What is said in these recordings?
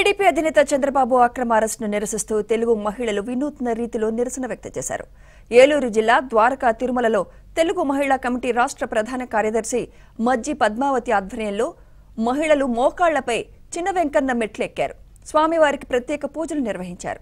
TDP అధినేత చంద్రబాబు అక్రమ అరెస్టును నిరసిస్తూ తెలుగు మహిళలు వినూత్న రీతిలో నిరసన వ్యక్తం చేశారు ఏలూరు జిల్లా ద్వారకా తిరుమలలో తెలుగు మహిళా కమిటీ రాష్ట్ర ప్రధాన కార్యదర్శి మజ్జి పద్మావతి ఆధ్వర్యంలో మహిళలు మోకాళ్లపై చిన్న వెంకన్న మెట్లెక్కారు స్వామివారికి ప్రత్యేక పూజలు నిర్వహించారు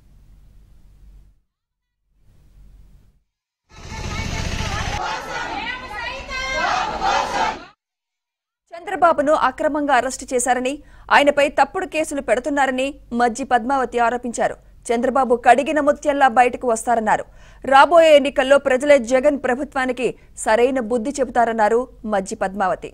చంద్రబాబును అక్రమంగా అరెస్టు చేశారని ఆయనపై తప్పుడు కేసులు పెడుతున్నారని మజ్జి పద్మావతి ఆరోపించారు చంద్రబాబు కడిగిన ముత్యంలా బయటకు వస్తారన్నారు రాబోయే ఎన్నికల్లో ప్రజలే జగన్ ప్రభుత్వానికి సరైన బుద్ధి చెబుతారన్నారు మజ్జి పద్మావతి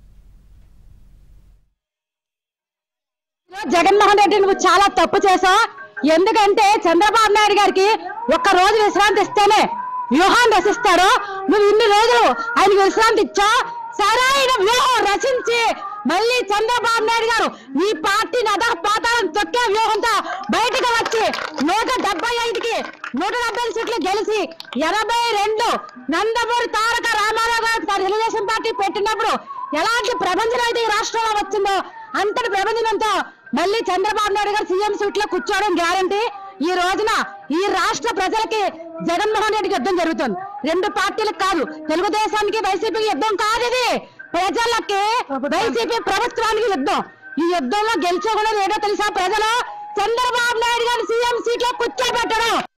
జగన్మోహన్ రెడ్డి నువ్వు చాలా తప్పు చేసావు ఎందుకంటే చంద్రబాబు నాయుడు గారికి ఒక్క రోజు విశ్రాంతి ఇస్తేనే వ్యూహాన్ని రచిస్తాడు నువ్వు ఇన్ని రోజులు ఆయన విశ్రాంతి ఇచ్చా సరైన వ్యూహం రచించి మళ్ళీ చంద్రబాబు నాయుడు గారు ఈ పార్టీని అదా పాతాలను తొక్కే వ్యూహంతో బయటకు వచ్చి నూట డెబ్బై ఐదుకి నూట డెబ్బై ఐదు సీట్లు గెలిచి ఎనభై రెండు నందమూరి తారక రామారావు గారు తెలుగుదేశం పార్టీ పెట్టినప్పుడు ఎలాంటి ప్రపంచం అయితే ఈ రాష్ట్రంలో వచ్చిందో అంతటి ప్రపంచంతో మళ్ళీ చంద్రబాబు నాయుడు గారు సీఎం సీట్ లో కూర్చోవడం గ్యారంటీ ఈ రోజున ఈ రాష్ట్ర ప్రజలకి జగన్మోహన్ రెడ్డికి యుద్ధం జరుగుతుంది రెండు పార్టీలకు కాదు తెలుగుదేశానికి వైసీపీకి యుద్ధం కాదు ఇది ప్రజలకి వైసీపీ ప్రభుత్వానికి యుద్ధం ఈ యుద్ధంలో గెలిచే కూడా ఏదో తెలుసా ప్రజలు చంద్రబాబు నాయుడు గారిని సీఎం సీట్ లో కూర్చోబెట్టడం